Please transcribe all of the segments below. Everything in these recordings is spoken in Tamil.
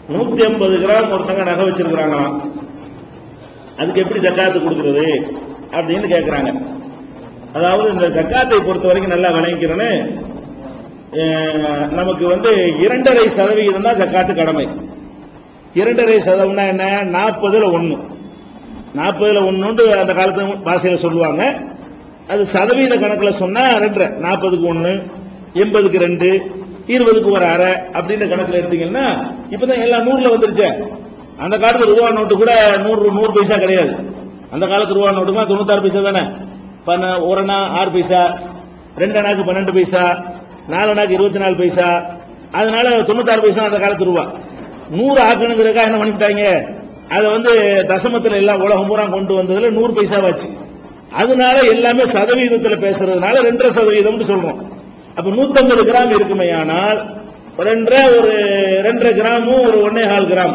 நூத்தி ஐம்பது கிராம் ஒருத்தங்க நகை வச்சிருக்கிறாங்களாம் அதுக்கு எப்படி ஜக்காத்து கொடுக்கிறது அப்படின்னு கேட்கறாங்க அதாவது இந்த ஜக்காத்தை பொறுத்த வரைக்கும் நல்லா விளங்கிக்கிறேன்னு அஹ், நமக்கு வந்து இரண்டரை சதவிகிதம் தான் ஜக்காத்து கடமை இரண்டரை சதவீதம்னா என்ன நாற்பதுல ஒன்று நாற்பதுல ஒன்று அந்த காலத்து பாஷையில் சொல்லுவாங்க அது சதவீத கணக்கில் சொன்னா ரெண்டரை நாற்பதுக்கு ஒன்று எண்பதுக்கு ரெண்டு இருபதுக்கு ஒரு அரை அப்படின்ற கணக்கில் எடுத்தீங்கன்னா இப்பதான் எல்லாம் நூறுல வந்துருச்சே அந்த காலத்து ரூபா நோட்டு கூட நூறு நூறு பைசா கிடையாது அந்த காலத்து ரூபா நோட்டுமா தொண்ணூத்தாறு பைசா தானே பண்ண ஒரு அண்ணா ஆறு பைசா ரெண்டு அண்ணாக்கு பன்னெண்டு பைசா நாலு அண்ணாக்கு இருபத்தி நாலு பைசா அதனால தொண்ணூத்தாறு பைசா அந்த காலத்து ரூபா நூறு ஆக்கணுங்கிறதுக்காக என்ன பண்ணிவிட்டாங்க அதை வந்து தசமத்தில் எல்லாம் உலகம் பூரா கொண்டு வந்ததுல நூறு பைசாவாச்சு அதனால எல்லாமே சதவீதத்தில் பேசுறதுனால ரெண்டரை சதவீதம்னு சொல்றோம் அப்ப நூத்தம்பது கிராம் இருக்குமே ஆனால் ரெண்டரை ஒரு ரெண்டரை கிராமும் ஒரு ஒன்னே கால் கிராம்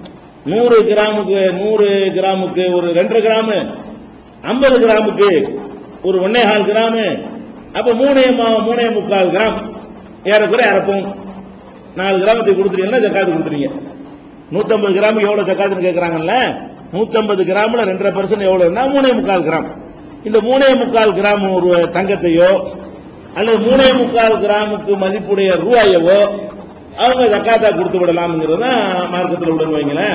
நூறு கிராமுக்கு நூறு கிராமுக்கு ஒரு ரெண்டரை கிராமு ஐம்பது கிராமுக்கு ஒரு ஒன்னே கால் கிராமு அப்ப மூணே மா- மூணே முக்கால் கிராம் ஏறக்குறை அரைப்போம் நாலு கிராமத்தை கொடுத்துட்டீங்கன்னா ஜக்காத்து கொடுத்துறீங்க நூத்தம்பது கிராம் எவ்வளவு ஜக்காத்துன்னு கேட்கறாங்கல்ல நூத்தம்பது கிராம்ல ரெண்டரை பர்சன்ட் எவ்வளவுன்னா மூணே முக்கால் கிராம் இந்த மூணே முக்கால் கிராம் ஒரு தங்கத்தையோ அல்லது மூணே முக்கால் கிராமுக்கு மதிப்புடைய ரூபாயவோ அவங்க ஜக்காத்தா கொடுத்து விடலாம்ங்கிறது தான் மார்க்கத்தில் விடுவாங்களேன்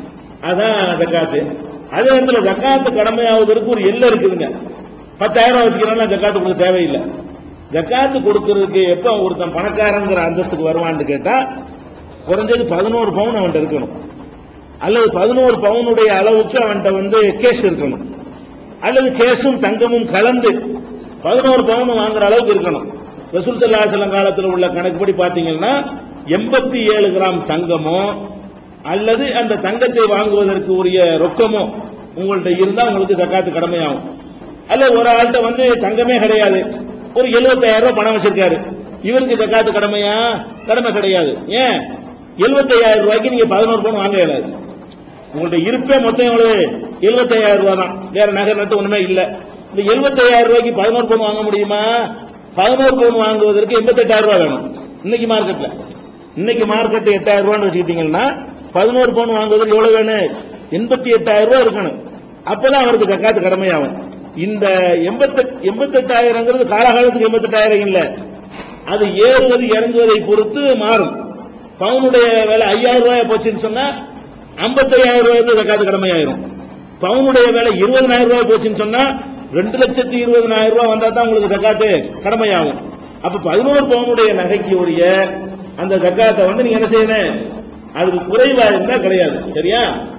அதான் ஜக்காத்து அதே இடத்துல ஜக்காத்து கடமையாவதற்கு ஒரு எல்லை இருக்குதுங்க பத்தாயிரம் ரூபாய் வச்சுக்கிறோம்னா ஜக்காத்து கொடுக்க தேவையில்லை ஜக்காத்து கொடுக்கறதுக்கு எப்ப ஒருத்தன் பணக்காரங்கிற அந்தஸ்துக்கு வருவான்னு கேட்டா குறைஞ்சது பதினோரு பவுன் அவன்கிட்ட இருக்கணும் அல்லது பதினோரு பவுனுடைய அளவுக்கு அவன்கிட்ட வந்து கேஷ் இருக்கணும் அல்லது கேஷும் தங்கமும் கலந்து பதினோரு பவுன் வாங்குற அளவுக்கு இருக்கணும் ரசூல் ஸல்லல்லாஹு அலைஹி வஸல்லம் காலத்தில் உள்ள கணக்குப்படி பாத்தீங்கன்னா எண்பத்தி ஏழு கிராம் தங்கமோ அல்லது அந்த தங்கத்தை வாங்குவதற்கு உரிய ரொக்கமோ உங்கள்ட்ட இருந்தா உங்களுக்கு ஜக்காத்து கடமையாகும் அல்லது ஒரு ஆள்கிட்ட வந்து தங்கமே கிடையாது ஒரு 75000 ரூபாய் பணம் வச்சிருக்காரு இவருக்கு ஜக்காத்து கடமையா கடமை கிடையாது ஏன் 75000 ரூபாய்க்கு நீங்க பதினோரு பவுன் வாங்க இயலாது உங்கள்ட்ட இருப்பே மொத்தம் எவ்வளவு 75000 ரூபாய் தான் வேற நகை நட்டு ஒண்ணுமே இல்ல இந்த 75000 ரூபாய்க்கு பதினோரு பவுன் வாங்க முடியுமா பதினோரு பவுன் வாங்குவதற்கு 88000 ரூபாய் வேணும் இன்னைக்கு மார்க்கெட்ல இன்னைக்கு மார்க்கெட் எட்டாயிரம் ரூபான்னு வச்சுக்கிட்டீங்கன்னா பதினோரு பவுன் வாங்குவதற்கு எவ்வளவு வேணும் எண்பத்தி எட்டாயிரம் ரூபாய் இருக்கணும் அப்பதான் அவருக்கு ஜக்காத்து கடமையாகும் இந்த எண்பத்தெட்டு எண்பத்தெட்டாயிரங்கிறது காலகாலத்துக்கு எண்பத்தெட்டாயிரம் இல்ல அது ஏறுவது இறங்குவதை பொறுத்து மாறும் பவுனுடைய விலை ஐயாயிரம் ரூபாய் போச்சுன்னு சொன்னா ஐம்பத்தையாயிரம் ரூபாய் வந்து ஜக்காத்து கடமையாயிரும் பவுனுடைய விலை இருபதனாயிரம் ரூபாய் போச்சுன்னு சொன்னா ரெண்டு லட்சத்தி இருபதனாயிரம் ரூபாய் வந்தா தான் உங்களுக்கு ஜக்காத்து கடமையாகும் அப்ப பதினோரு பவுனுடைய நகைக்கு உரிய அந்த ஜக்காத்தை வந்து நீங்க என்ன செய்யணும் அதுக்கு குறைவா இருந்தா கிடையாது சரியா